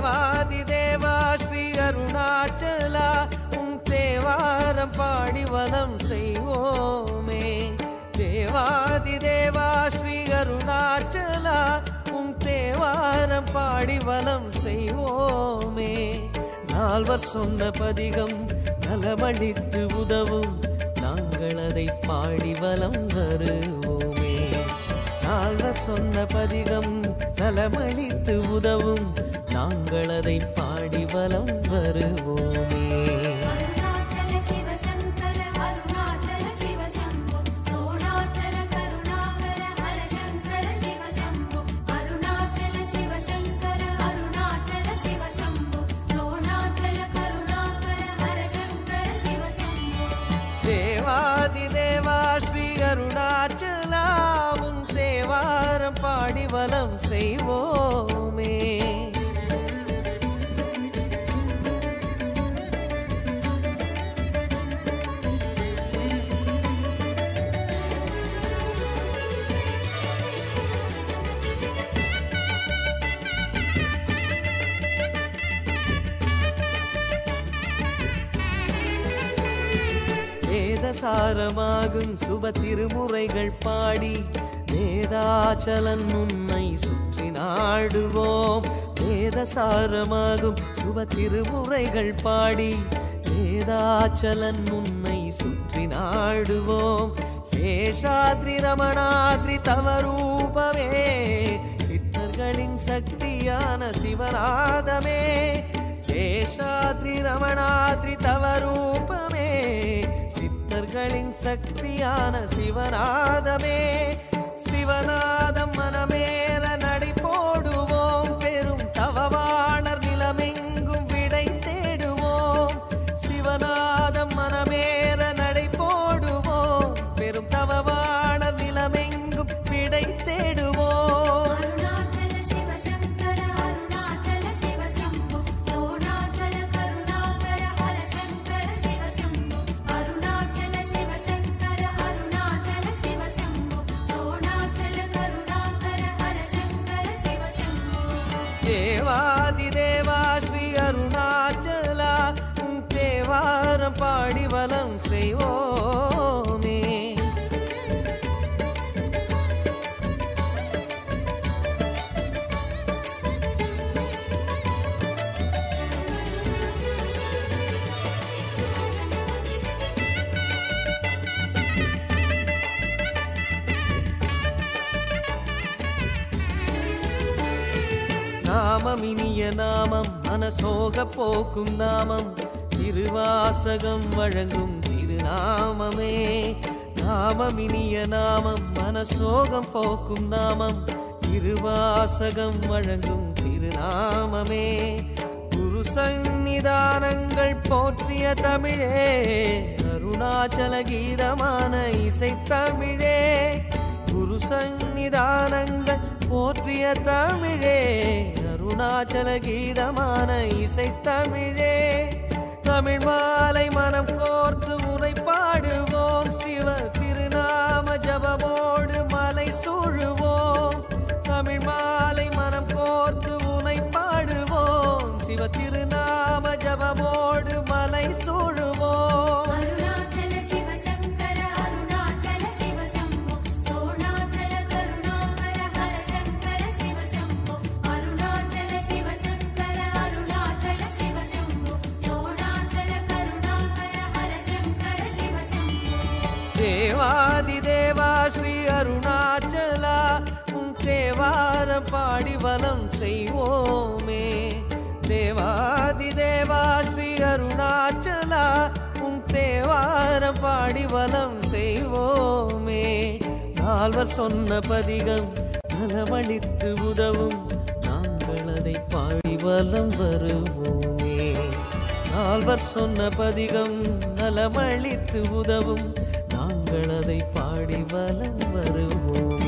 தேவாதி தேவா ஸ்ரீ அருணாச்சலா உன் தேவாரம் பாடி வலம் செய்வோமே தேவாதி தேவா ஸ்ரீ அருணாச்சலா உன் தேவாரம் பாடி வலம் செய்வோமே நால்வர் சொன்ன பதிகம் நலமளித்து உதவும் நாங்கள் அதை பாடி வலம் வருவோமே நால்வர் சொன்ன பதிகம் நலமளித்து உதவும் நாங்கள் அதை பாடி வலம் வருவோமே அருணாச்சல சிவ சங்கர அருணாச்சல சிவ சம்பு சோணாச்சல கருணாகர ஹர சங்கர சிவ சம்பு அருணாச்சல சிவ சங்கர அருணாச்சல சிவ சம்பு சோணாச்சல கருணாகர ஹர சங்கர சிவ சம்பு தேவாதி தேவா ஸ்ரீ அருணாச்சலா உன் தேவாரம் பாடி வலம் செய்வோமே வேதசாரமாகும் சுப திருமுறைகள் பாடி வேதாச்சலன் உன்னை சுற்றி நாடுவோம் வேதசாரமாகும் சுப திருமுறைகள் பாடி வேதாச்சலன் உன்னை சுற்றி நாடுவோம் சேஷாத்ரி ரமணாத்ரி தவரூபமே சித்தர்களின் சக்தியான சிவநாதமே சேஷாத்ரி ரமணாத்ரி தவரூபமே சித்தர்களின் சக்தியான சிவநாதமே சிவநாதம் மனமேற நடை போடுவோம் பெரும் தவவாணர் நிலமெங்கும் விடை தேடுவோம் சிவநாதம் மனமேற நடை போடுவோம் பெரும் தவவாணர் நிலமெங்கும் விடை தேடுவோம் அருணாச்சல சிவ சங்கர அருணாச்சல சிவ சம்பு சோணாச்சல கருணாகர ஹர சங்கர சிவ சம்பு அருணாச்சல சிவ சங்கர அருணாச்சல சிவ சம்பு சோணாச்சல கருணாகர ஹர சங்கர சிவ சம்பு தேவாதி தேவா ஸ்ரீ அருணாச்சலா உன் தேவாரம் பாடி வலம் செய்வோமே நாமம் இனிய நாமம் மனசோக போக்கும் நாமம் திருவாசகம் வழங்கும் திருநாமமே நாமம் இனிய நாமம் மனசோகம் போக்கும் நாமம் திருவாசகம் வழங்கும் திருநாமமே குரு சந்நிதானங்கள் போற்றிய தமிழே அருணாச்சல கீதமான இசை தமிழே குரு சந்நிதானங்கள் போற்றிய தமிழே அருணாச்சல கீதமான இசை தமிழே தமிழ் மாலை மனம் கோர்த்து உரை பாடுவோம் சிவ திருநாம ஜபமோடு மலை சூழுவோம் தமிழ் மாலை மனம் கோர்த்து உனை பாடுவோம் சிவ திருநாம ஜபமோடு மலை சூழுவோம் அருணாச்சல சிவ சங்கர அருணாச்சல சிவ சம்பு சோணாச்சல கருணாகர ஹர சங்கர சிவ சம்பு அருணாச்சல சிவ சங்கர அருணாச்சல சிவ சம்பு சோணாச்சல கருணாகர ஹர சங்கர சிவ சம்பு தேவாதி தேவா ஸ்ரீ அருணாச்சலா உன் தேவாரம் பாடி வலம் செய்வோமே தேவாதி தேவா ஸ்ரீ அருணாச்சலா உன் தேவாரம் பாடி வலம் செய்வோமே நால்வர் சொன்ன பதிகம் நலமளித்து உதவும் நாங்கள் அதை பாடி வலம் வருவோமே நால்வர் சொன்ன பதிகம் நலமளித்து உதவும் நாங்கள் அதை பாடி வலம் வருவோம்